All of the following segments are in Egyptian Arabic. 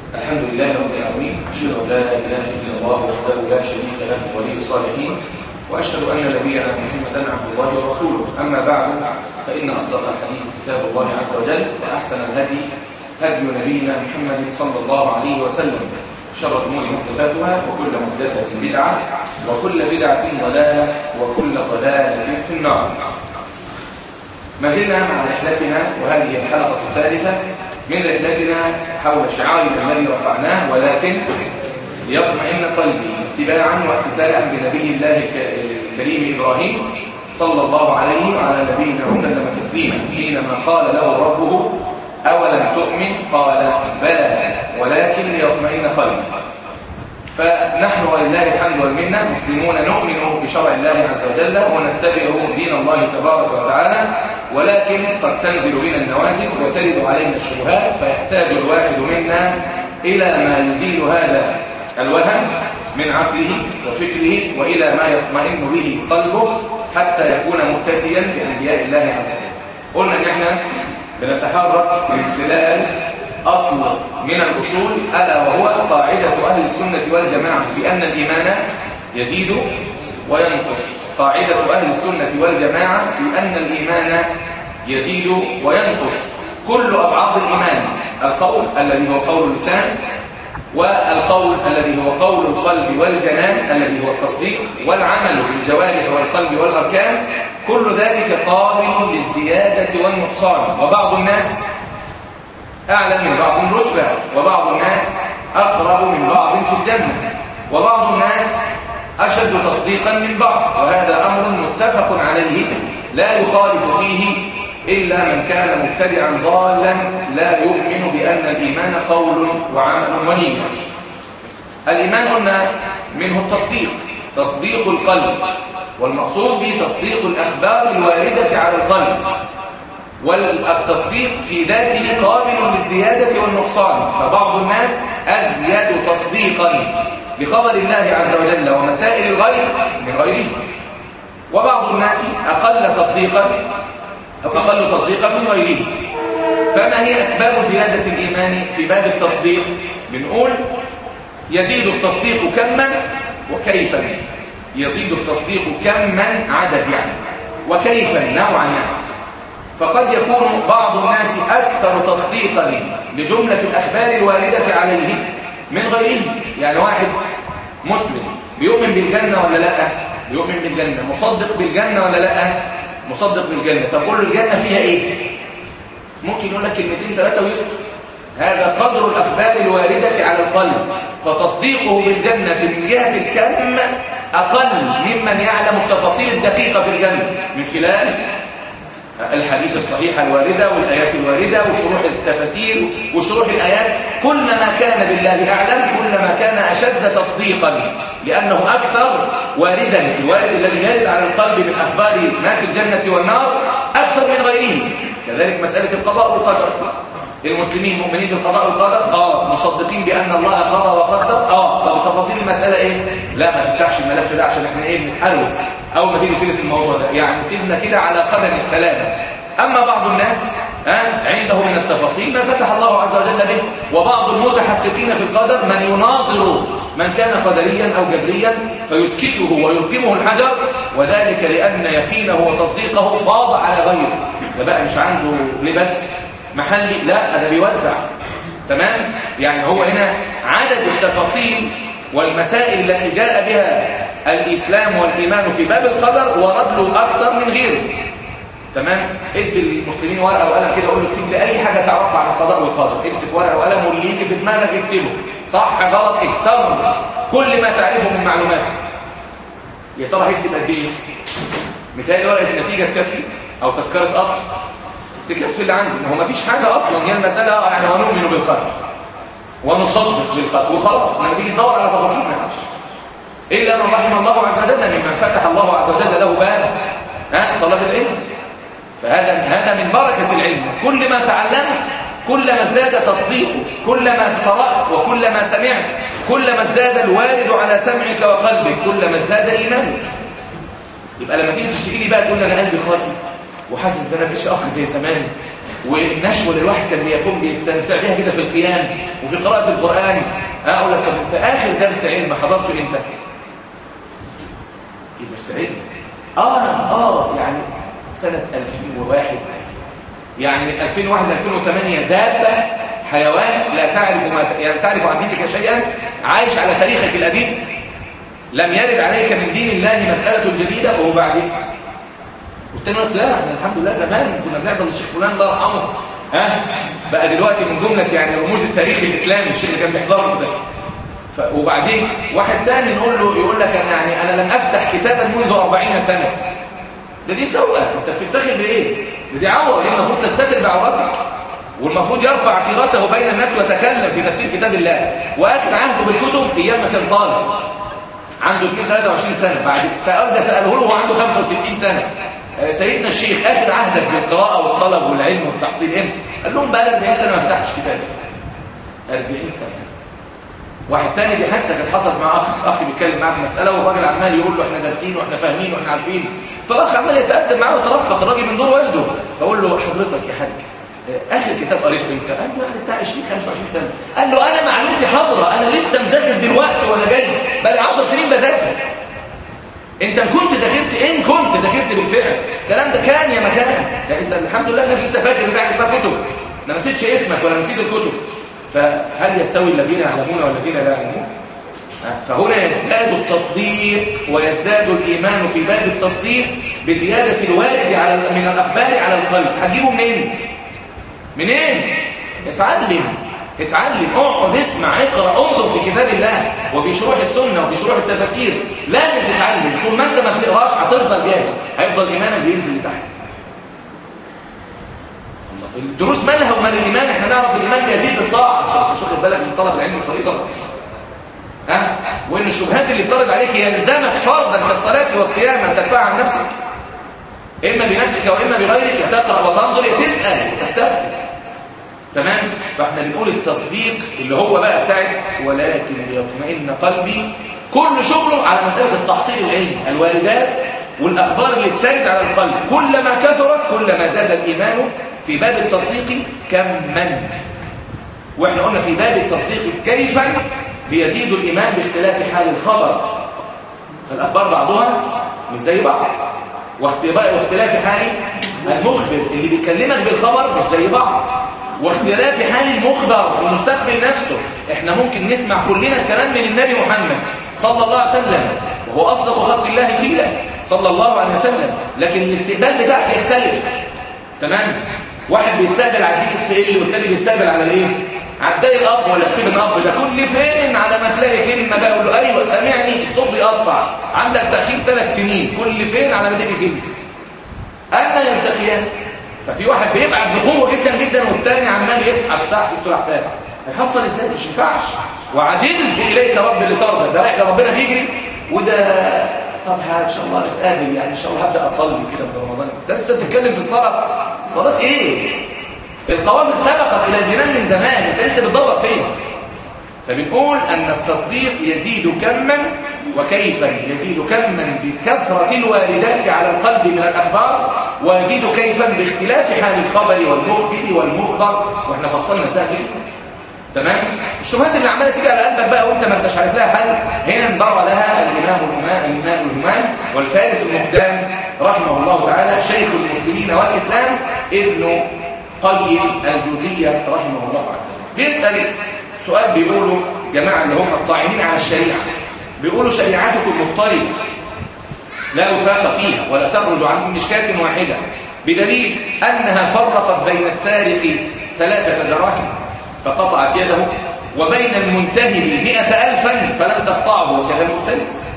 الحمد لله رب العالمين أشهد أن لا إله إلا الله وحده لا شريك له ولي الصالحين وأشهد أن نبينا محمدا عبد الله ورسوله أما بعد فإن أصدق الحديث كتاب الله عز وجل وأحسن الهدي هدي نبينا محمد صلى الله عليه وسلم شر الأمور محدثاتها وكل محدثة بدعة وكل بدعة ضلالة وكل ضلالة في النار ما زلنا مع رحلتنا وهذه الحلقة الثالثة من رحلتنا حول شعارنا الذي رفعناه ولكن ليطمئن قلبي اتباعا واتساء بنبي الله الكريم إبراهيم صلى الله عليه وعلى نبينا وسلم تسليما حينما قال له ربه أولم تؤمن قال بلى ولكن ليطمئن قلبي فنحن ولله الحمد والمنة مسلمون نؤمن بشرع الله عز وجل ونتبع دين الله تبارك وتعالى ولكن قد تنزل بنا النوازل وترد علينا الشبهات فيحتاج الواحد منا إلى ما يزيل هذا الوهم من عقله وفكره وإلى ما يطمئن به قلبه حتى يكون متسيا بأنبياء الله عز وجل قلنا ان احنا بنتحرك من خلال أصل من الأصول ألا وهو قاعدة أهل السنة والجماعة بأن الإيمان يزيد وينقص قاعدة أهل السنة والجماعة بأن الإيمان يزيد وينقص كل أبعاد الإيمان القول الذي هو قول اللسان والقول الذي هو قول القلب والجنان الذي هو التصديق والعمل بالجوارح والقلب والأركان كل ذلك قابل للزيادة والنقصان وبعض الناس أعلى من بعض رتبة وبعض الناس أقرب من بعض في الجنة وبعض الناس أشد تصديقا من بعض وهذا أمر متفق عليه لا يخالف فيه إلا من كان مبتدعا ضالا لا يؤمن بأن الإيمان قول وعمل ونية الإيمان قلنا منه التصديق تصديق القلب والمقصود به تصديق الأخبار الواردة على القلب والتصديق في ذاته قابل للزيادة والنقصان فبعض الناس أزيد تصديقا بخبر الله عز وجل ومسائل الغيب من غيره وبعض الناس أقل تصديقا أو أقل تصديقا من غيره فما هي أسباب زيادة الإيمان في باب التصديق بنقول يزيد التصديق كما وكيفا يزيد التصديق كما عدد يعني وكيفا نوعا يعني فقد يكون بعض الناس أكثر تصديقا لجملة الأخبار الواردة عليه من غيره يعني واحد مسلم بيؤمن بالجنة ولا لا بيؤمن بالجنة مصدق بالجنة ولا لا مصدق بالجنة تقول الجنة فيها ايه ممكن يقول لك كلمتين ثلاثة ويسكت هذا قدر الأخبار الواردة على القلب فتصديقه بالجنة من جهة الكم أقل ممن يعلم التفاصيل الدقيقة في الجنة من خلال الحديث الصحيحة الواردة والآيات الواردة وشروح التفاسير وشروح الآيات كلما كان بالله أعلم كلما كان أشد تصديقا لأنه أكثر واردا الوارد الذي يرد على القلب من أخبار ما في الجنة والنار أكثر من غيره كذلك مسألة القضاء والقدر المسلمين مؤمنين بالقضاء والقدر اه مصدقين بان الله قضى وقدر اه طب تفاصيل المساله ايه لا ما تفتحش الملف ده عشان احنا ايه بنتحرس اول ما تيجي سيره الموضوع ده يعني سيبنا كده على قدم السلامه اما بعض الناس ها عنده من التفاصيل ما فتح الله عز وجل به وبعض المتحققين في القدر من يناظر من كان قدريا او جبريا فيسكته ويلقمه الحجر وذلك لان يقينه وتصديقه فاض على غيره ده بقى مش عنده لبس محلي لا ده بيوزع تمام يعني هو هنا عدد التفاصيل والمسائل التي جاء بها الإسلام والإيمان في باب القدر ورد له أكثر من غيره تمام ادي للمسلمين ورقه وقلم كده قول له اكتب لي اي حاجه تعرفها عن القضاء والقدر امسك ورقه وقلم واللي يجي في دماغك اكتبه صح غلط اكتب كل ما تعرفه من معلومات يا ترى هيكتب قد ايه مثال ورقه النتيجه تكفي او تذكره قطر تكفي اللي عندي ما هو ما فيش حاجة أصلا هي المسألة يعني ونؤمن بالقدر ونصدق بالقدر وخلاص لما تيجي تدور على تفاصيل ما فيش إلا من رحم الله عز وجل ممن فتح الله عز وجل له باب ها طلب العلم فهذا هذا من بركة العلم كل ما تعلمت كلما ازداد تصديقك كلما قرأت وكلما سمعت كلما ازداد الوارد على سمعك وقلبك كلما ازداد إيمانك يبقى لما تيجي تشتكي لي بقى تقول لي أنا قلبي خاسي وحاسس ان انا مفيش اخ زي زمان والنشوة اللي الواحد كان بيكون بيستمتع بيها كده في القيام وفي قراءة القرآن أقول لك طب أنت آخر درس علم حضرته إمتى؟ إيه درس علم؟ آه آه يعني سنة 2001 يعني من 2001 ل 2008 دابة حيوان لا تعرف ما يعني تعرف عن دينك شيئا عايش على تاريخك القديم لم يرد عليك من دين الله مسألة جديدة وهو بعدين قلت له لا احنا الحمد لله زمان كنا بنحضر للشيخ فلان الله يرحمه ها بقى دلوقتي من جمله يعني رموز التاريخ الاسلامي الشيخ اللي كان بيحضره ده ف... وبعدين واحد تاني نقول له يقول لك أنا يعني انا لم افتح كتابا منذ 40 سنه ده دي سوءه انت بتفتخر بايه ده دي عوره دي المفروض تستتر بعورتك والمفروض يرفع عقيرته بين الناس ويتكلم في تفسير كتاب الله واخذ عهده بالكتب ايام ما كان طالب عنده 23 سنه بعد السؤال ده ساله له وهو عنده 65 سنه سيدنا الشيخ اخذ عهدك بالقراءه والطلب والعلم والتحصيل امتى قال لهم بقى 40 سنه ما فتحتش كتاب 40 سنه واحد تاني دي حادثه كانت حصلت مع اخ اخ بيتكلم معاه في مساله والراجل عمال يقول له احنا دارسين واحنا فاهمين واحنا عارفين فالاخ عمال يتقدم معاه ويترفق الراجل من دور والده فاقول له حضرتك يا حاج اخر كتاب قريته امتى قال له يعني بتاع 20 25 سنه قال له انا معلومتي حاضره انا لسه مذاكر دلوقتي وانا جاي بقى 10 سنين بذاكر انت ان كنت ذاكرت ان كنت ذاكرت بالفعل الكلام ده كان يا مكان ده لسه الحمد لله انك لسه فاكر ان في حاجه اسمها كتب ما نسيتش اسمك ولا نسيت الكتب فهل يستوي الذين يعلمون والذين لا يعلمون فهنا يزداد التصديق ويزداد الإيمان في باب التصديق بزيادة الوارد على من الأخبار على القلب هتجيبه منين؟ منين؟ اتعلم اتعلم اقعد اسمع اقرا انظر في كتاب الله وفي شروح السنه وفي شروح التفاسير لازم تتعلم طول ما انت ما بتقراش هتفضل جاهل هيفضل ايمانك بينزل لتحت الدروس مالها ومال الايمان احنا نعرف الايمان بيزيد بالطاعه انت مش واخد بالك من طلب العلم الفريضه ها وان الشبهات اللي بترد عليك يلزمك فرضا كالصلاه والصيام ان تدفع عن نفسك اما بنفسك واما بغيرك يا تقرا وتنظر يا تسال وتستفتي تمام فاحنا بنقول التصديق اللي هو بقى بتاعت ولكن ليطمئن قلبي كل شغله على مساله التحصيل العلمي الواردات والاخبار اللي بترد على القلب كلما كثرت كلما زاد الايمان في باب التصديق كما واحنا قلنا في باب التصديق كيفا بيزيد الايمان باختلاف حال الخبر فالاخبار بعضها مش زي بعض واختلاف حال المخبر اللي بيكلمك بالخبر مش زي بعض واختلاف حال المخبر المستقبل نفسه احنا ممكن نسمع كلنا الكلام من النبي محمد صلى الله عليه وسلم وهو اصدق خلق الله قيلا صلى الله عليه وسلم لكن الاستقبال بتاعك يختلف تمام واحد بيستقبل على الدي اس ال والتاني بيستقبل على الايه على الداي الاب ولا السيفن اب ده كل فين على ما تلاقي كلمه بقى يقول له ايوه سامعني الصوت بيقطع عندك تاخير ثلاث سنين كل فين على ما تلاقي كلمه اما يلتقيان ففي واحد بيبعد بقوه جدا جدا والتاني عمال يسحب سحب السلحفاه هيحصل ازاي مش ينفعش وعجلت اليك رب لترضى ده رايح لربنا بيجري وده طب ان شاء الله نتقابل يعني ان شاء الله هبدا اصلي كده في رمضان ده لسه بتتكلم في الصلاه صلاه ايه القوامل سبقت الى الجنان من زمان انت لسه بتدور فين فبنقول ان التصديق يزيد كما وكيفا يزيد كما بكثره الواردات على القلب من الاخبار ويزيد كيفا باختلاف حال الخبر والمخبر والمخبر واحنا فصلنا التهجد تمام الشبهات اللي عماله تيجي على قلبك بقى وانت ما انتش عارف لها حل هنا انضر لها الامام الامام الامام الهمام والفارس المقدام رحمه الله تعالى شيخ المسلمين والاسلام ابن قيم الجوزيه رحمه الله عز وجل بيسال سؤال بيقولوا جماعه اللي هم الطاعنين على الشريعه بيقولوا شريعتكم مضطربه لا وفاق فيها ولا تخرج عن مشكاة واحدة بدليل أنها فرقت بين السارق ثلاثة دراهم فقطعت يده وبين المنتهب مئة ألفا فلم تقطعه وكذا المختلس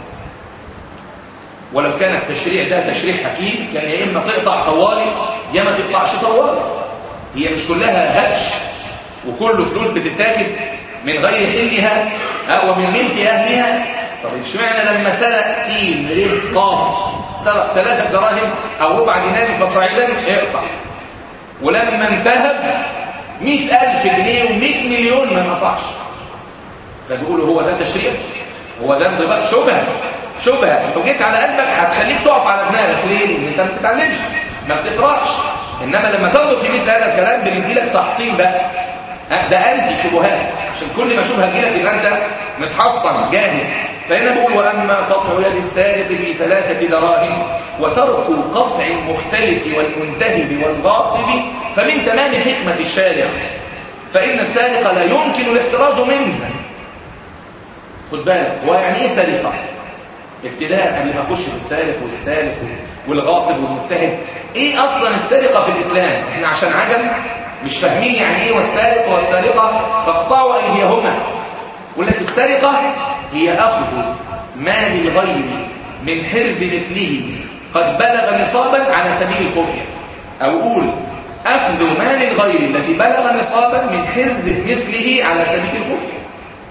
ولو كان التشريع ده تشريع حكيم كان يا إما تقطع طوالي يا ما تقطعش طوالي هي مش كلها هبش وكل فلوس بتتاخد من غير حلها ومن ملك أهلها طب اشمعنى لما سرق سين ر قاف سرق ثلاثة دراهم أو ربع دينار فصاعدا اقطع ولما انتهب مئة ألف جنيه ومئة مليون ما انقطعش فبيقولوا هو ده تشريع هو ده انضباط شبهة شبهة لو جيت على قلبك هتخليك تقف على دماغك ليه؟ لأن انت ما بتتعلمش ما بتقراش انما لما تنظر في مثل هذا الكلام بندي لك تحصيل بقى ده انت شبهات عشان كل ما شبهه تجيلك يبقى انت متحصن جاهز فهنا بقول واما قطع يد السارق في ثلاثه دراهم وترك قطع المختلس والمنتهب والغاصب فمن تمام حكمه الشارع فان السارق لا يمكن الاحتراز منه خد بالك هو يعني ايه سرقه ابتداء قبل ما اخش في السارق والسالف والغاصب والمتهم ايه اصلا السرقه في الاسلام احنا عشان عجم مش فاهمين يعني ايه والسارق والسارقه فاقطعوا ايديهما يقول لك السرقه هي اخذ مال الغير من حرز مثله قد بلغ نصابا على سبيل الخفيه او قول اخذ مال الغير الذي بلغ نصابا من حرز مثله على سبيل الخفيه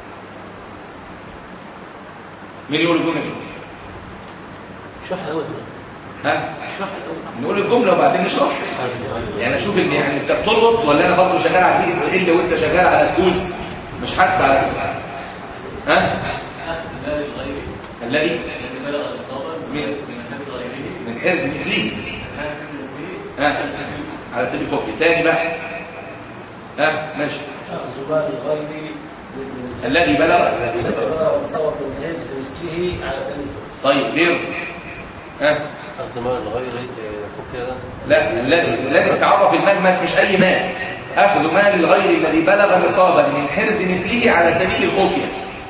مين يقول الجمله دي شرح الاول ها شرح الاول نقول الجمله وبعدين نشرح يعني اشوف ان يعني انت بتلقط ولا انا برضه شغال على الدي اس ال وانت شغال على الكوز مش حاسس على اسمك ها أخذ مال الغير الذي الذي بلغ الإصابة من- من حفظ غيره من حرز مثله كان حفظ اسمه ها على سبيل الخفي تاني بقى ها ماشي أخذ مال الغير الذي بلغ الذي بلغ وصوت من حفظ مثله على سبيل الكفر طيب غير ها أخذ مال الغير خفية ده لا الذي لازم تعرف الملمس مش اي مال اخذ مال الغير الذي بلغ نصابا من حرز مثله على سبيل الخفيه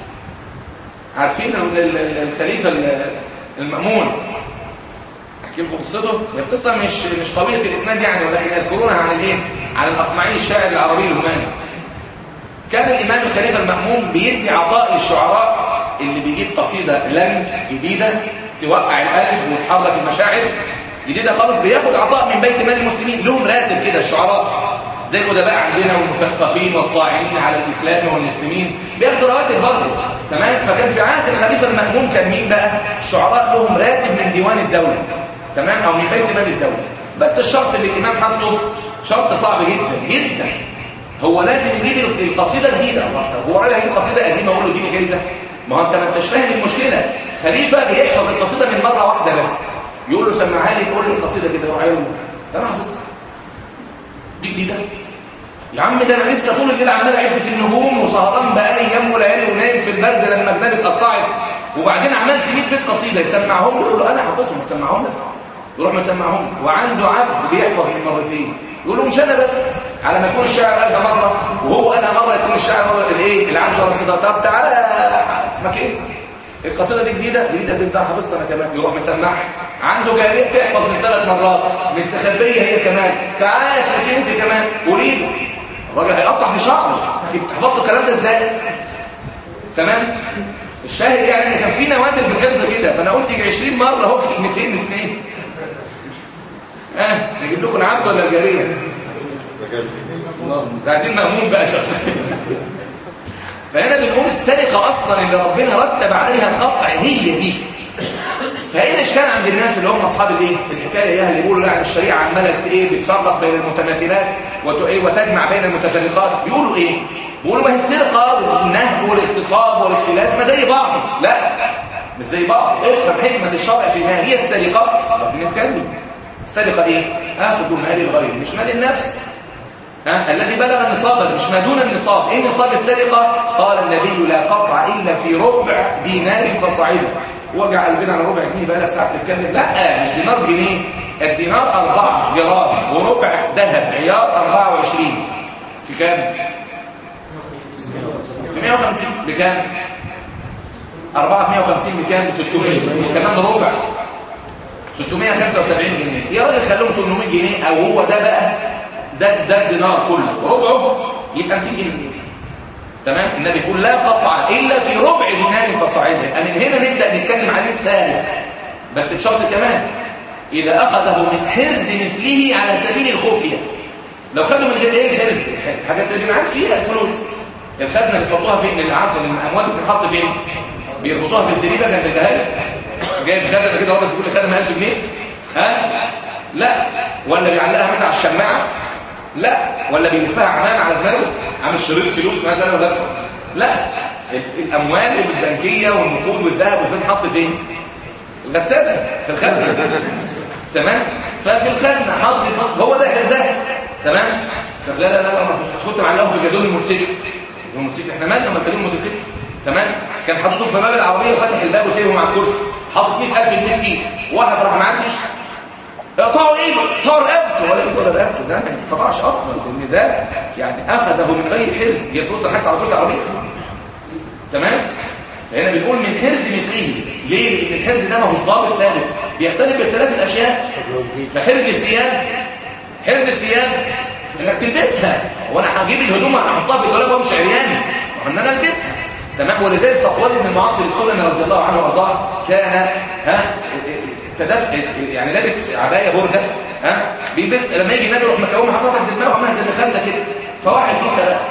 عارفين ال- ال- الخليفه ال- المأمون احكي لكم قصته هي القصه مش مش قويه الاسناد يعني ولكن يذكرونها عن الايه عن الاصمعي الشاعر العربي الهماني كان الامام الخليفه المأمون بيدي عطاء للشعراء اللي بيجيب قصيده لم جديده توقع القلب وتحرك المشاعر جديده خالص بياخد عطاء من بيت مال المسلمين لهم راتب كده الشعراء زي الادباء عندنا والمثقفين والطاعنين على الاسلام والمسلمين بياخدوا رواتب برضه تمام فكان في عهد الخليفه المأمون كان مين بقى الشعراء لهم راتب من ديوان الدوله تمام او من بيت مال الدوله بس الشرط اللي الامام حطه شرط صعب جدا جدا هو لازم يجيب القصيده جديده الله طب هو راجل هيجيب قصيده قديمه اقول له اديني جايزه ما هو انت ما انتش فاهم المشكله خليفه بيحفظ القصيده من مره واحده بس يقول له سمعها لي تقول له القصيده كده يروح قايل له يا راح بس دي جديده يا عم ده انا لسه طول الليل عمال اعد في النجوم وسهران بقالي ايام وليالي ونايم في البرد لما جنابي اتقطعت وبعدين عملت 100 بيت قصيده يسمعهم له يقول له انا حافظهم سمعهم لك يروح مسمعهم وعنده عبد بيحفظ من مرتين يقول له مش انا بس على ما يكون الشاعر قالها مره وهو قالها مره يكون الشاعر مره الايه العبد رصيدها طب تعالى اسمك ايه القصيده دي جديده جديده في الدار حفظت انا كمان يروح مسمعها عنده جاريه تحفظ من ثلاث مرات مستخبيه هي كمان تعالى اسمك انت كمان قولي له الراجل هيقطع في شعره انت بتحفظ له الكلام ده ازاي تمام الشاهد يعني ان كان في نوادر في الحفظ كده فانا قلت يجي 20 مره اهو كلمتين اثنين اه نجيب لكم العبد ولا الجاريه الله عايزين مأمون بقى شخصيا فهنا بنقول السرقه اصلا اللي ربنا رتب عليها القطع هي دي فاين اشكال عند الناس اللي هم اصحاب الايه الحكايه اللي بيقولوا لا الشريعه عماله ايه بتفرق بين المتماثلات وت- إيه وتجمع بين المتفرقات بيقولوا ايه بيقولوا ما هي السرقه والنهب والاغتصاب والاختلاس ما زي بعض لا مش زي بعض افهم حكمه الشرع في ما هي السرقه بنتكلم السرقه ايه اخذ مال الغير مش مال النفس ها الذي بلغ نصابا مش ما دون النصاب ايه نصاب السرقه قال النبي لا قطع الا في ربع دينار فصاعدا وجع قلبنا على ربع جنيه بقى لك ساعه تتكلم لا مش دينار جنيه الدينار أربعة جرام وربع ذهب عيار 24 في كام في 150 بكام 4 150 بكام ب 600 وكمان ربع 675 جنيه يا راجل خليهم 800 جنيه او هو ده بقى ده ده الدينار كله ربعه يبقى 200 جنيه تمام النبي يقول لا قطع الا في ربع دينار فصاعدا من هنا نبدا نتكلم عن السارق بس بشرط كمان اذا اخذه من حرز مثله على سبيل الخفيه لو خده من غير ايه الحرز الحاجات اللي معاك فيها الفلوس الخزنه بتحطوها فين العفو الاموال بتتحط فين بيربطوها في الزريبه جنب الدهان جايب خزنه كده هو بس يقول لي خزنه 1000 جنيه ها لا ولا بيعلقها مثلا على الشماعه لا ولا بيلفها عمام على دماغه عامل شريط فلوس مثلا ولا بتاع. لا الاموال البنكيه والنقود والذهب وفين حط فين الغساله في الخزنه تمام ففي الخزنه حاطط هو ده حرزها تمام طب لا لا لا ما كنت معلقه في جدول الموسيقى الموسيقى احنا مالنا ما جدول الموتوسيكل تمام كان حاططه في باب العربيه وفتح الباب وسايبه مع الكرسي حاطط 100000 جنيه في كيس واحد راح معدش اقطعوا ايده اقطعوا رقبته ولا ايده ولا رقبته ده ما ينفعش اصلا لان ده يعني اخذه من غير حرز هي الفلوس حتى على كرسي عربيه تمام فهنا بنقول من حرز مثله ليه لان الحرز ده ما هوش ضابط ثابت بيختلف باختلاف الاشياء فحرز الثياب حرز الثياب انك تلبسها وانا هجيب الهدوم احطها في الدولاب وامشي عريان وان انا البسها تمام ولذلك صفوان بن المعطل السلمي رضي الله عنه وارضاه كان ها تدف يعني لابس عبايه برده ها بيلبس لما يجي النبي يروح مكومه حاططها تحت دماغه عاملها زي المخده كده فواحد جه سرقها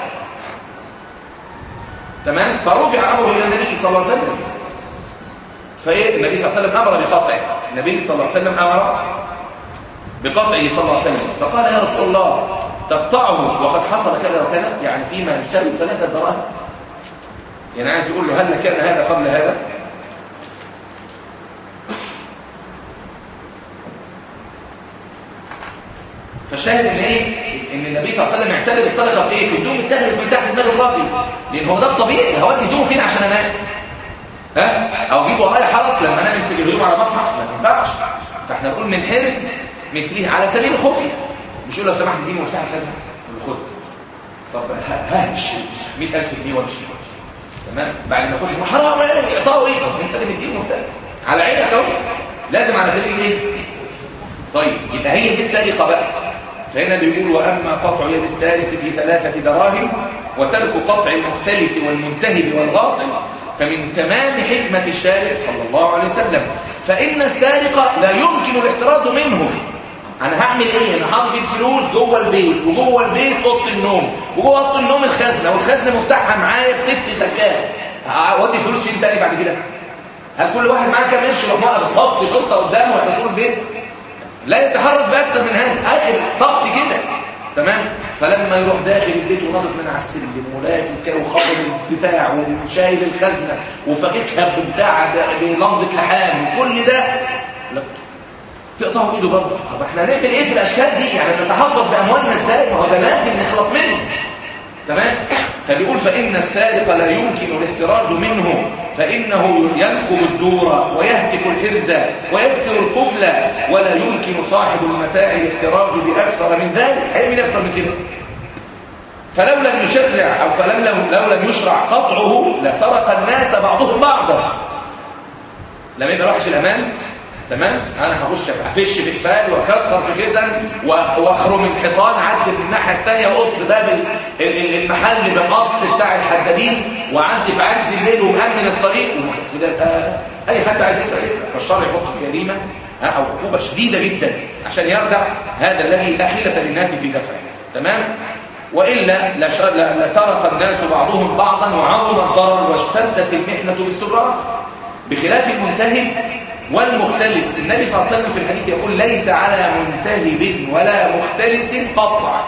تمام فرفع امره الى النبي صلى الله عليه وسلم فايه النبي صلى الله عليه وسلم امر بقطعه النبي صلى الله عليه وسلم امر بقطعه صلى الله عليه وسلم فقال يا رسول الله تقطعه وقد حصل كذا وكذا يعني فيما يساوي ثلاثة دراهم يعني عايز يقول له هل كان هذا قبل هذا فالشاهد ان ايه ان النبي صلى الله عليه وسلم اعتبر الصدقه بايه في هدوم اتخذت من تحت دماغ الراجل لان هو ده الطبيعي هودي هدومه فين عشان انام ها او اجيب ورايا حرس لما انا امسك الهدوم على مسرح ما ينفعش فاحنا نقول من حرز مثله على سبيل الخفيه مش يقول لو سمحت اديني مفتاح الخزنه خد طب هامش 100000 جنيه وامشي تمام بعد ما كل حرام ايه اقطعوا ايه انت اللي مديني مفتاح على عينك اهو لازم على سبيل ايه طيب يبقى هي دي السرقه بقى فهنا بيقول واما قطع يد السارق في ثلاثه دراهم وترك قطع المختلس والمنتهب والغاصب فمن تمام حكمة الشارع صلى الله عليه وسلم فإن السارق لا يمكن الاحتراز منه أنا هعمل إيه؟ أنا حاطط الفلوس جوه البيت وجوه البيت أوضة النوم وجوه أوضة النوم الخزنة والخزنة مفتاحها معايا بست سكات أودي فلوس فين تاني بعد كده؟ هل كل واحد معاه كام قرش يروح موقف صف شرطة قدامه ويحطوا البيت؟ لا يتحرك بأكثر من هذا آخر طاقتي كده تمام فلما يروح داخل البيت وناطط من على السلم ولافف وخبر البتاع وشايل الخزنه وفككها ببتاع بلمضه لحام وكل ده لا تقطعوا ايده برضه طب احنا هنعمل ايه في الاشكال دي يعني نتحفظ باموالنا ازاي ما هو ده لازم نخلص منه تمام فبيقول فإن السارق لا يمكن الاحتراز منه فإنه ينقب الدور ويهتك الحرز ويكسر القفل ولا يمكن صاحب المتاع الاحتراز بأكثر من ذلك هيعمل أكثر من كده فلو لم يشرع أو فلم لو لم يشرع قطعه لسرق الناس بعضهم بعضا لم يبقى وحش الأمان تمام انا هخش افش في قفال واكسر في خزن واخرم الحيطان عدي في الناحيه الثانيه اقص باب المحل بالقص بتاع الحدادين وعدي في عجز الليل ومامن الطريق وكده يبقى اي حد عايز يسرق يسرق فالشرع يحط جريمه او عقوبه شديده جدا عشان يردع هذا الذي لا حيله للناس في دفعه تمام والا لسرق الناس بعضهم بعضا وعظم الضرر واشتدت المحنه بالسراء بخلاف المنتهب والمختلس النبي صلى الله عليه وسلم في الحديث يقول ليس على منتهب ولا مختلس قطع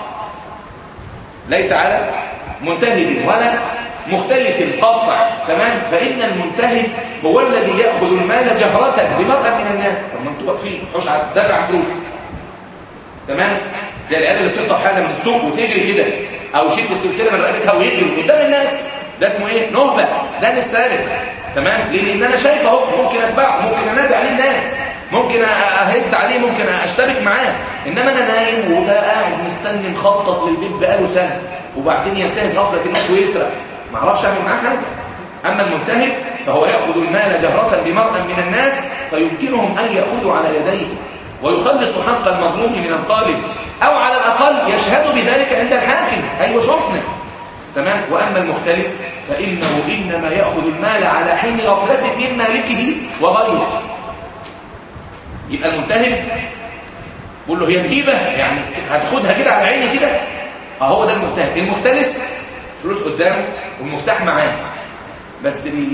ليس على منتهب ولا مختلس قطع تمام فإن المنتهب هو الذي يأخذ المال جهرة بمرأة من الناس طب ما انتوا واقفين حوش دافع فلوسك تمام زي العيال اللي بتقطع حاجه من السوق وتجري كده او يشد السلسله من رقبتها ويجري قدام الناس ده اسمه ايه نهبه ده السارق تمام ليه لان انا شايف اهو ممكن اتبعه ممكن انادي عليه الناس ممكن اهد عليه ممكن اشترك معاه انما انا نايم وده قاعد مستني مخطط للبيت بقاله سنه وبعدين ينتهز غفله الناس ويسرق ما اعرفش اعمل معاه حاجه اما المنتهب فهو ياخذ المال جهره بمرء من الناس فيمكنهم ان ياخذوا على يديه ويخلص حق المظلوم من الظالم او على الاقل يشهد بذلك عند الحاكم ايوه شفنا تمام واما المختلس فانه انما ياخذ المال على حين غفلته من مالكه وغيره يبقى المنتهب بقول له هي الهيبه يعني هتاخدها كده على عيني كده اهو ده المنتهب المختلس فلوس قدامه والمفتاح معاه بس بي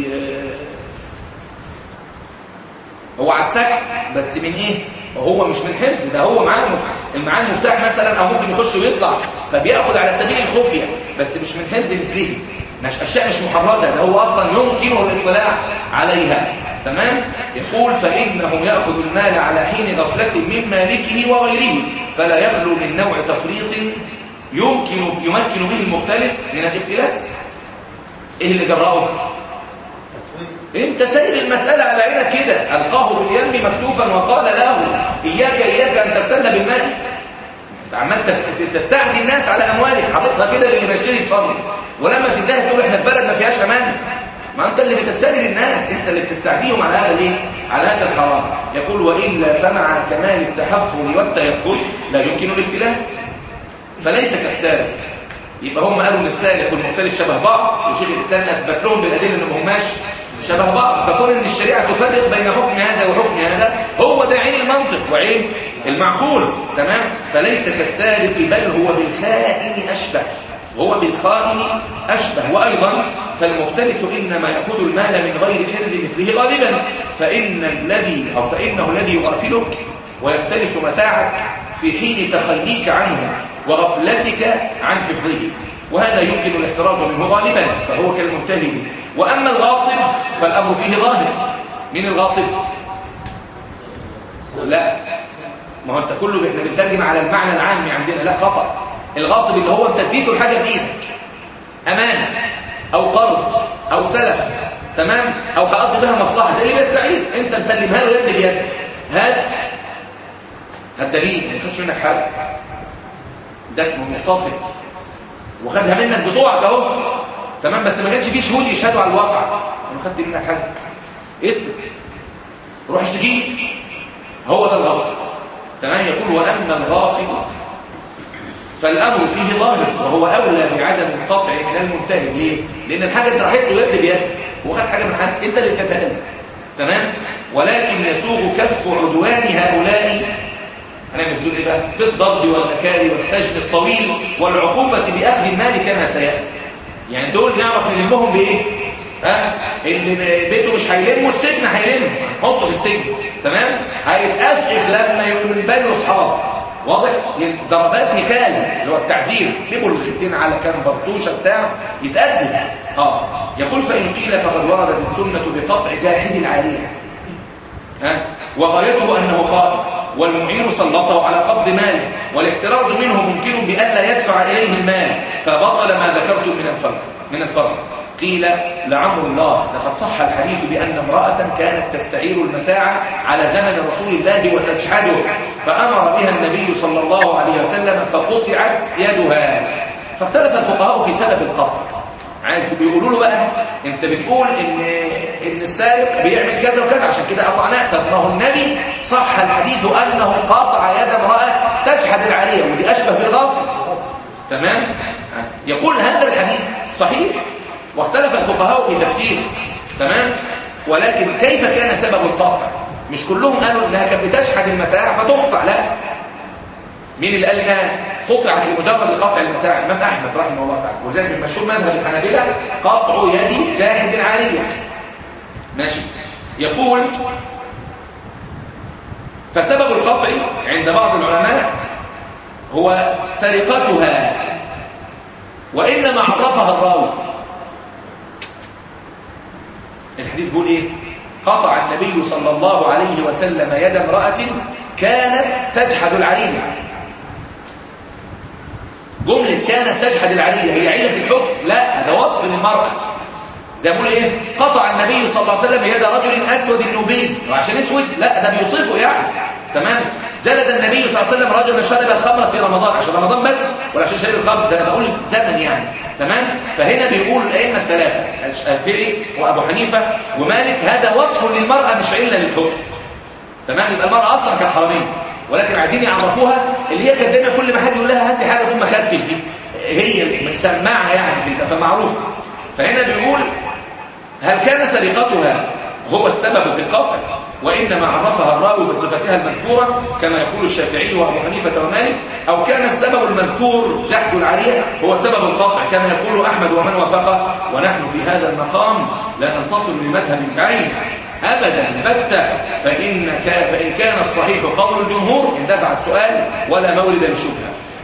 هو على السكت بس من ايه هو مش من حرز ده هو معاه معاه المفتاح مثلا او ممكن يخش ويطلع فبياخد على سبيل الخفيه بس مش من حرز مثله مش اشياء مش محرزه ده هو اصلا يمكنه الاطلاع عليها تمام يقول فإنه يأخذ المال على حين غفلة من مالكه وغيره فلا يخلو من نوع تفريط يمكن يمكن به المختلس من الاختلاس ايه اللي جرأه انت سير المسألة على عينك كده ألقاه في اليم مكتوبا وقال له إياك إياك أن تبتل بالماء انت عمال تست- تستعدي الناس على أموالك حاططها كده للي بيشتري يتفضل ولما تنتهي تقول احنا في بلد ما فيهاش أمان ما أنت اللي بتستدر الناس أنت اللي بتستعديهم على هذا الايه على هذا الحرام يقول وإلا فمع كمال التحفظ والتيقظ لا يمكن الاختلاس فليس كالسالف يبقى هم قالوا ان السالف والمختلف شبه بعض وشيخ الاسلام اثبت لهم بالادله ان ما هماش شبه بعض فكون ان الشريعه تفرق بين حكم هذا وحكم هذا هو ده عين المنطق وعين المعقول تمام فليس كالسالف بل هو بالخائن اشبه هو بالخائن أشبه وأيضا فالمختلس إنما يأخذ المال من غير حرز مثله غالبا فإن الذي أو فإنه الذي يغفلك ويختلس متاعك في حين تخليك عنه وغفلتك عن حفظه وهذا يمكن الاحتراز منه غالبا فهو كالمنتهب وأما الغاصب فالأمر فيه ظاهر من الغاصب؟ لا ما هو انت كله احنا بنترجم على المعنى العامي عندنا لا خطأ الغاصب اللي هو انت اديته الحاجه بايدك امانه او قرض او سلف تمام او هقضي بها مصلحه زي اللي بيستعيد انت مسلمها له يد بيد هات هات دليل ما خدش منك حاجه ده اسمه مغتصب وخدها منك بتوعك اهو تمام بس ما كانش فيه شهود يشهدوا على الواقع انا خدت منك حاجه اثبت روح اشتكيه هو ده الغاصب تمام يقول واما الغاصب فالامر فيه ظاهر وهو اولى بعدم القطع من المنتهب ليه لان الحاجه اللي راحت له يد بيد هو خد حاجه من حد انت اللي بتتألم تمام ولكن يسوغ كف عدوان هؤلاء هنعمل حدود ايه بقى بالضرب والنكال والسجن الطويل والعقوبه باخذ المال كما سياتي يعني دول نعرف نلمهم بايه ها اللي بيته مش هيلمه السجن هيلمه هنحطه في السجن تمام هيتأفف لما يبانوا اصحابه واضح ضربات نكال اللي هو التعزير بيبقوا الختين على كام برطوشه بتاع يتأدب اه يقول فإن قيل فقد وردت السنة بقطع جاحد العارية ها وغايته أنه خائن والمعين سلطه على قبض ماله والاحتراز منه ممكن بألا يدفع إليه المال فبطل ما ذكرتم من الفرق من الفرق قيل لعمر الله لقد صح الحديث بأن امرأة كانت تستعير المتاع على زمن رسول الله وتجحده فأمر بها النبي صلى الله عليه وسلم فقطعت يدها فاختلف الفقهاء في سبب القطع عايز بيقولوا له بقى انت بتقول ان ان السارق بيعمل كذا وكذا عشان كده قطعناه طب ما هو النبي صح الحديث انه قطع يد امراه تجحد العاريه ودي اشبه بالغاصب تمام يقول هذا الحديث صحيح واختلف الفقهاء في تفسيره تمام ولكن كيف كان سبب القطع مش كلهم قالوا انها كانت بتشحد المتاع فتقطع لا مين اللي قال انها قطعت لمجرد قطع المتاع الامام احمد رحمه الله تعالى وذلك من مشهور مذهب الحنابلة قطع يد جاهد عارية ماشي يقول فسبب القطع عند بعض العلماء هو سرقتها وانما عرفها الراوي الحديث بيقول ايه قطع النبي صلى الله عليه وسلم يد امرأة كانت تجحد العرية جملة كانت تجحد العرية هي علة الحكم لا هذا وصف للمرأة زي ما بيقول ايه قطع النبي صلى الله عليه وسلم يد رجل اسود النوبي وعشان اسود لا ده بيوصفه يعني تمام جلد النبي صلى الله عليه وسلم رجلا شرب الخمر في رمضان عشان رمضان بس ولا عشان شرب الخمر ده انا بقول الزمن يعني تمام فهنا بيقول الائمه الثلاثه الشافعي وابو حنيفه ومالك هذا وصف للمراه مش عله للحكم تمام يبقى المراه اصلا كانت حراميه ولكن عايزين يعرفوها اللي هي كانت دايما كل ما حد يقول لها هاتي حاجه تقول ما خدتش دي هي مسمعه يعني كده فمعروفه فهنا بيقول هل كان سرقتها هو السبب في القطع وإنما عرفها الراوي بصفتها المذكورة كما يقول الشافعي وأبو حنيفة ومالك أو كان السبب المذكور جحد العارية هو سبب القطع كما يقول أحمد ومن وافقه ونحن في هذا المقام لا ننتصر لمذهب بعين أبدا بتة فإن, كان فإن كان الصحيح قول الجمهور اندفع السؤال ولا مورد للشبهة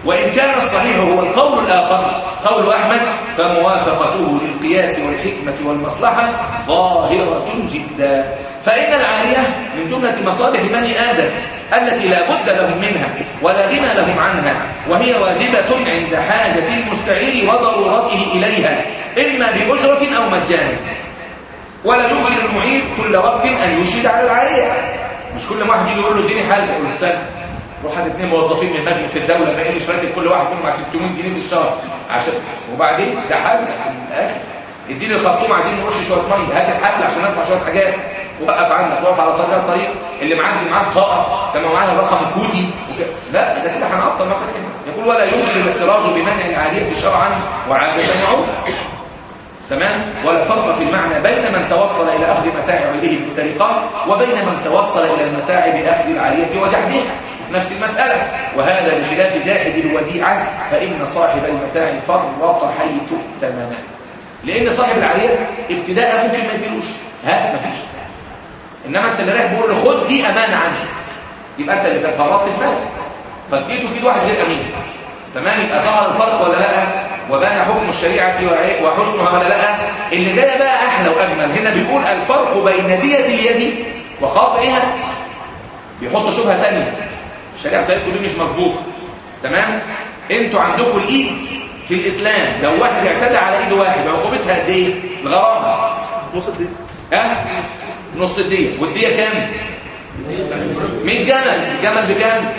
وإن كان الصحيح هو القول الآخر قول أحمد فموافقته للقياس والحكمة والمصلحة ظاهرة جدا فإن العالية من جملة مصالح بني آدم التي لا بد لهم منها ولا غنى لهم عنها وهي واجبة عند حاجة المستعير وضرورته إليها إما بأجرة أو مجانا ولا يمكن المعيد كل وقت أن يشهد على العالية مش كل واحد يجي يقول له اديني حل يقول له استنى روح هات اثنين موظفين من مجلس الدوله ما يحلش راتب كل واحد منهم على 600 جنيه في الشهر عشان وبعدين ده حل اخي اديني الخرطوم عايزين نرش شويه ميه هات الحبل عشان ارفع شويه حاجات وقف عندك وقف على طريق الطريق اللي معدي معاه بطاقه كما معاه الرقم الكودي وكده. لا ده كده هنعطل مثلا يقول ولا يمكن الاحتراز بمنع العاليه شرعا وعاده عرفا تمام ولا فرق في المعنى بين من توصل إلى أخذ متاع غيره بالسرقة وبين من توصل إلى المتاع بأخذ العالية وجحدها في نفس المسألة وهذا بخلاف جاحد الوديعة فإن صاحب المتاع فرط حيث ائتمن لأن صاحب العالية ابتداء ممكن ما يديلوش ها مفيش إنما أنت اللي رايح بقول له خد دي أمانة عني يبقى أنت اللي فرطت في مالك فاديته في ايد واحد غير أمين تمام يبقى ظهر الفرق ولا لا وبان حكم الشريعة وحسنها ولا لا اللي جاي بقى احلى واجمل هنا بيقول الفرق بين دية اليد وقطعها بيحطوا شبهة تانية الشريعة بتاعتكم دي مش مظبوطة تمام انتوا عندكم الايد في الاسلام لو واحد اعتدى على ايد واحد عقوبتها قد ايه الغرامه نص الدين ها نص الديه والديه كام 100 جمل الجمل بكام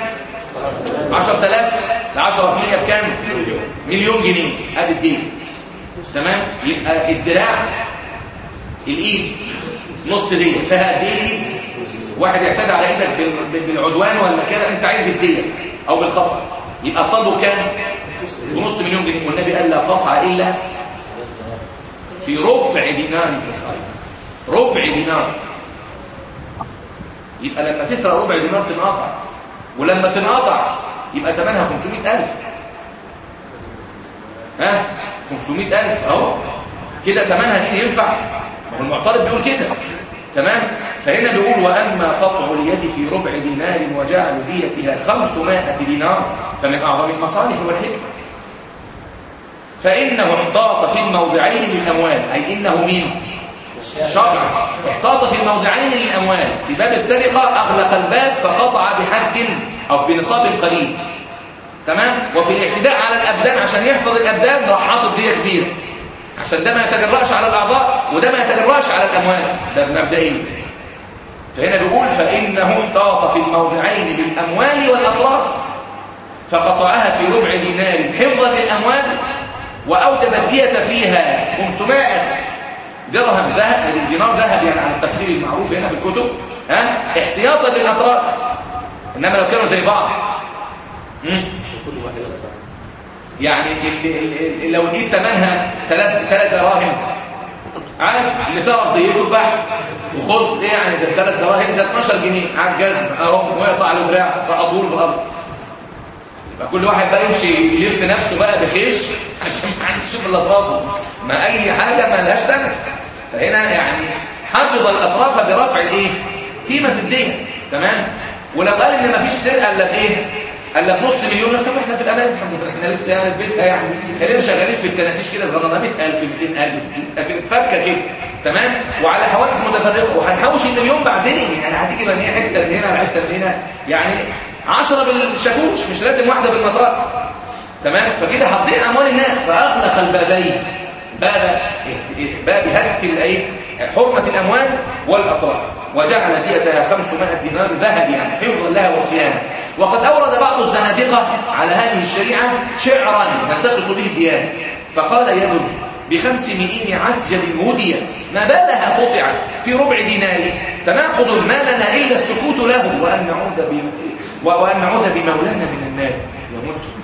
10000 ل 10 100 بكام مليون جنيه ادي دي تمام يبقى الدراع الايد نص ديه فيها قد ايه الايد واحد اعتدى على ايدك بال- بالعدوان ولا كده انت عايز الديه او بالخطا يبقى الطلب كام بنص مليون جنيه والنبي قال لا قطع الا في ربع دينار في صحيح ربع دينار يبقى لما تسرق ربع دينار تنقطع ولما تنقطع يبقى ثمنها 500000 ها 500000 اهو كده ثمنها دي ينفع ما هو المعترض بيقول كده تمام فهنا بيقول واما قطع اليد في ربع دينار وجعل ديتها 500 دينار فمن اعظم المصالح والحكمه فانه احتاط في الموضعين للاموال اي انه مين شرع احتاط في الموضعين للأموال في باب السرقة أغلق الباب فقطع بحد أو بنصاب قليل تمام وفي الاعتداء على الأبدان عشان يحفظ الأبدان راح حاطط دية كبيرة عشان ده ما يتجرأش على الأعضاء وده ما يتجرأش على الأموال ده مبدئيا فهنا بيقول فإنه احتاط في الموضعين للأموال والأطراف فقطعها في ربع دينار حفظا للأموال وأوجب الدية فيها 500 درهم ذهب دينار ذهب يعني على التقدير المعروف هنا في الكتب ها احتياطا للاطراف انما لو كانوا زي بعض مم. وكل واحد يدفع يعني اللي اللي لو الايد ثمنها ثلاث ثلاث دراهم عارف اللي تعرف ضيقته بحر وخلص ايه يعني ده ثلاث دراهم ده 12 جنيه على الجزم اهو ويقطع له دراع سقطوه في الارض يبقى كل واحد بقى يمشي يلف نفسه بقى بخيش عشان ما حدش يشوف الا اطرافه ما اي حاجه ما لهاش ثمن فهنا يعني حفظ الاطراف برفع الايه قيمه الدين تمام ولو قال ان مفيش سرقه الا بايه الا بنص مليون طب احنا في الامان الحمد لله احنا لسه يعني في بيتها يعني خلينا شغالين في التناتيش كده صغيرنا 100000 200000 فكه كده تمام وعلى حوادث متفرقه وهنحوش المليون بعدين يعني هتيجي من هنا حته من هنا حته من هنا يعني 10 بالشاكوش مش لازم واحده بالمطرقه تمام فكده هتضيع اموال الناس فاغلق البابين باب باب هتك الايه حرمه الاموال والاطراف وجعل ديتها 500 دينار ذهب يعني حفظا لها وصيانه وقد اورد بعض الزنادقه على هذه الشريعه شعرا ينتقص به الديانه فقال يد بخمسمائين عسجد هديت ما بالها قطعت في ربع دينار تناقض ما لنا الا السكوت له وان نعوذ ب... وان نعوذ بمولانا من النار يا مسلم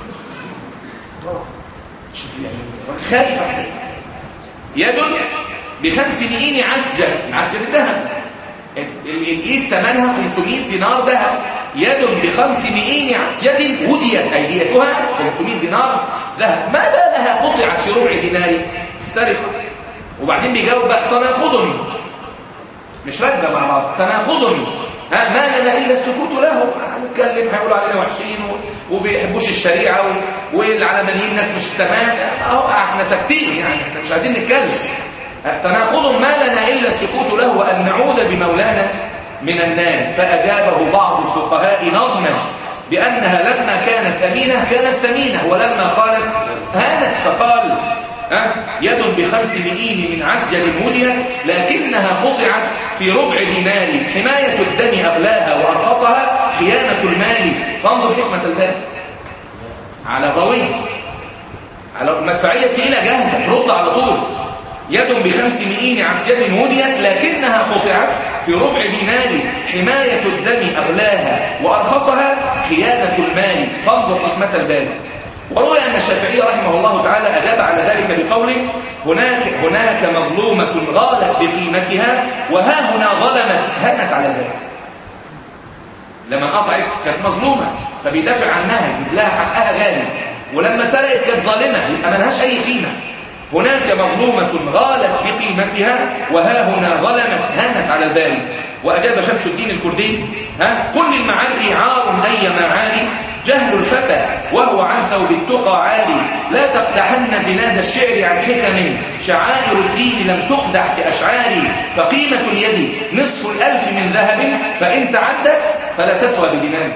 شوف يعني خايف احسن يد بخمسمائين عسجد عسجد الذهب ال- ال- الايد ثمنها 500 دينار ذهب يد بخمسمائين عسجد هديت ايديتها 500 دينار ذهب ما بالها قطعت في ربع دينار السرقه وبعدين بيجاوب بقى تناقض مش راكبه مع بعض تناقض ها ما لنا الا السكوت له هنتكلم هيقولوا علينا وحشين و- وبيحبوش الشريعه و- والعلمانيين ناس مش تمام اهو احنا ساكتين يعني احنا مش عايزين نتكلم تناقض ما لنا الا السكوت له وان نعوذ بمولانا من النار فاجابه بعض الفقهاء نظما بانها لما كانت امينه كانت ثمينه ولما خانت هانت فقال ها؟ يد بخمس مئين من عسجل مودية لكنها قطعت في ربع دينار حماية الدم أغلاها وأرخصها خيانة المال فانظر حكمة البال على ضوي على مدفعية تقيلة جاهزة رد على طول يد بخمس مئين عسجل موديت لكنها قطعت في ربع دينار حماية الدم أغلاها وأرخصها خيانة المال فانظر حكمة البال وروي أن الشافعي رحمه الله تعالى أجاب على ذلك بقوله هناك هناك مظلومة غالت بقيمتها وها هنا ظلمت هانت على الباب لما قطعت كانت مظلومة فبيدافع عنها يجيب لها حقها غالي ولما سرقت كانت ظالمة يبقى ملهاش أي قيمة هناك مظلومة غالت بقيمتها وها هنا ظلمت هانت على البال وأجاب شمس الدين الكردي ها كل المعاري عار أي معاري جهل الفتى وهو عن ثوب التقى عالي لا تقدحن زناد الشعر عن حكم شعائر الدين لم تقدح كأشعاري فقيمة اليد نصف الألف من ذهب فإن تعدت فلا تسوى بدينار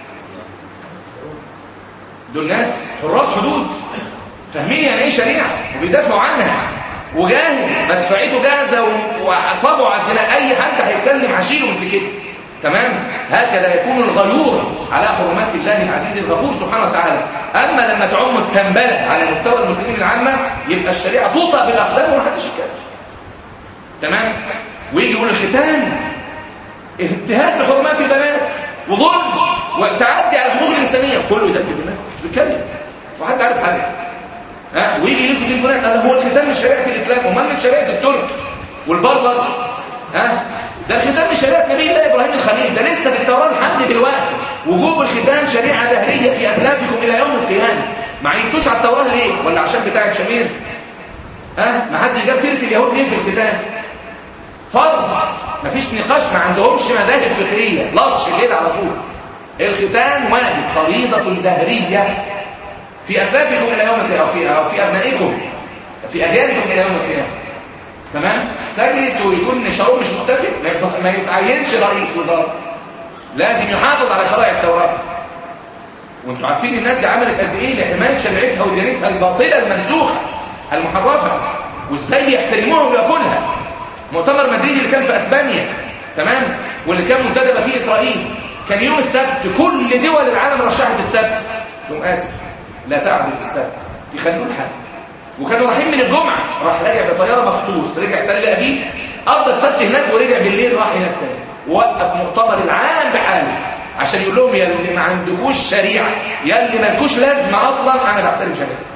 دول ناس حراس حدود فاهمين يعني ايه شريعه وبيدافعوا عنها وجاهز مدفعيته جاهزه و- واعصابه عزله اي حد هيتكلم هشيله من سكتي تمام هكذا يكون الغيور على حرمات الله العزيز الغفور سبحانه وتعالى اما لما تعم التنبله على مستوى المسلمين العامه يبقى الشريعه توطأ بالاقدام ومحدش يتكلم تمام ويجي يقول الختان انتهاك لحرمات البنات وظلم وتعدي على الحقوق الانسانيه كله ده بالله مش بيتكلم وحد عارف حاجه ها ويجي يلف في فلان قال هو الختان من شريعه الاسلام امال من شريعه الترك والبربر ها ده الختان من شريعه نبي الله ابراهيم الخليل ده لسه في التوراه لحد دلوقتي وجوب الختان شريعه دهريه في اسلافكم الى يوم القيامه ما عينتوش على التوراه ليه ولا عشان بتاعه شمير ها ما حدش جاب سيره اليهود ليه في الختان فرض مفيش نقاش ما عندهمش مذاهب فقهيه لطش كده على طول الختان واجب فريضه دهريه في اسلافكم الى يوم القيامه أو في او في ابنائكم في اجيالكم الى يوم القيامه تمام استجرت ويكون نشاطه مش مختلف ما يبقى- ما يتعينش رئيس وزاره لازم يحافظ على شرائع التوراه وانتوا عارفين الناس دي عملت قد ايه لحمايه شريعتها وديانتها الباطله المنسوخه المحرفه وازاي بيحترموها ويقفوا لها مؤتمر مدريد اللي كان في اسبانيا تمام واللي كان منتدبه فيه اسرائيل كان يوم السبت كل دول العالم رشحت السبت يوم اسف لا تعدل في السبت يخلوه الحد وكانوا رايحين من الجمعه راح راجع بطياره مخصوص رجع تل ابيب قضى السبت هناك ورجع بالليل راح هناك تاني وقف مؤتمر العالم بحاله عشان يقول لهم يا اللي ما عندكوش شريعه يا اللي مالكوش لازمه اصلا انا بحترم شريعتي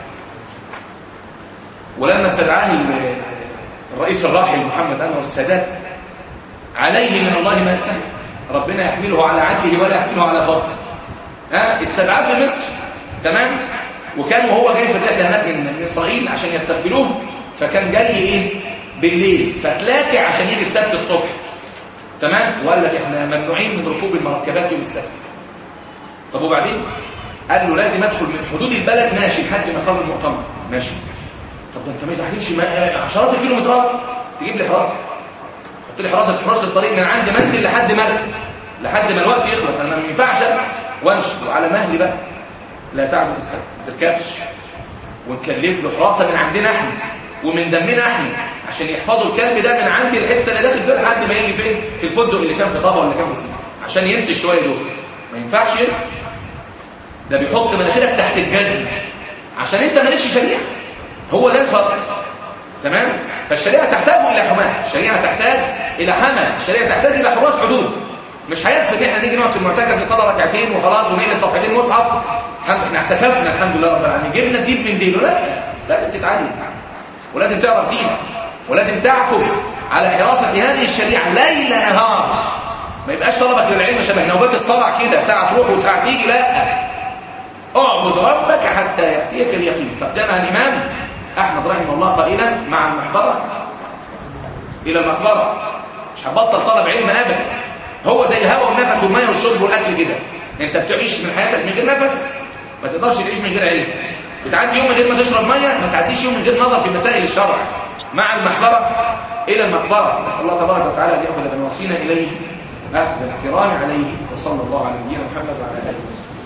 ولما استدعاه ال- الرئيس الراحل محمد انور السادات عليه من الله ما يستحق ربنا يحمله على عدله ولا يحمله على فضله ها استدعاه في مصر تمام وكان وهو جاي في الرحله هناك من من اسرائيل عشان يستقبلوه فكان جاي ايه بالليل فتلاقي عشان يجي السبت الصبح تمام وقال لك احنا ممنوعين من ركوب المركبات يوم السبت طب وبعدين قال له لازم ادخل من حدود البلد ماشي لحد مقام المؤتمر ماشي طب ده انت ما يدخلش ما- عشرات الكيلومترات تجيب لي حراسه حط لي حراسه حراسه الطريق من عند منزل لحد مركب لحد ما الوقت يخلص انا ما ينفعش وامشي وعلى مهلي بقى لا تعبد السبت ما تركبش ونكلف له حراسه من عندنا احنا ومن دمنا احنا عشان يحفظوا الكلب ده من عندي الحته اللي داخل فيها لحد ما يجي فين في الفندق اللي كان في طابا ولا كان في سينا عشان يمشي شويه دول ما ينفعش ده بيحط مناخيرك تحت الجزم عشان انت مالكش شريعه هو ده الفرق تمام فالشريعه تحتاج الى حمايه الشريعه تحتاج الى حمل الشريعه تحتاج الى حراس حدود مش هيكفي ان احنا نيجي نقعد في المعتكف نصلي ركعتين وخلاص ونقلب صفحتين مصحف الحمد- احنا اعتكفنا الحمد لله رب العالمين جبنا الدين من دينه لا لازم تتعلم ولازم تعرف دينك ولازم تعكف على حراسه هذه الشريعه ليل نهار ما يبقاش طلبك للعلم شبه نوبات الصرع كده ساعه تروح وساعه تيجي لا اعبد ربك حتى يأتيك اليقين فابتنى الإمام أحمد رحمه الله قائلا مع المحبرة إلى المقبرة مش هبطل طلب علم أبدا هو زي الهواء والنفس والميه والشرب والاكل كده انت بتعيش من حياتك من غير نفس ما تقدرش تعيش من غير علم بتعدي يوم من غير ما تشرب ميه ما تعديش يوم من غير نظر في مسائل الشرع مع المحبره الى المقبره نسال الله تبارك وتعالى ان ياخذ بنواصينا اليه اخذ الكرام عليه وصلى الله على نبينا محمد وعلى اله وصحبه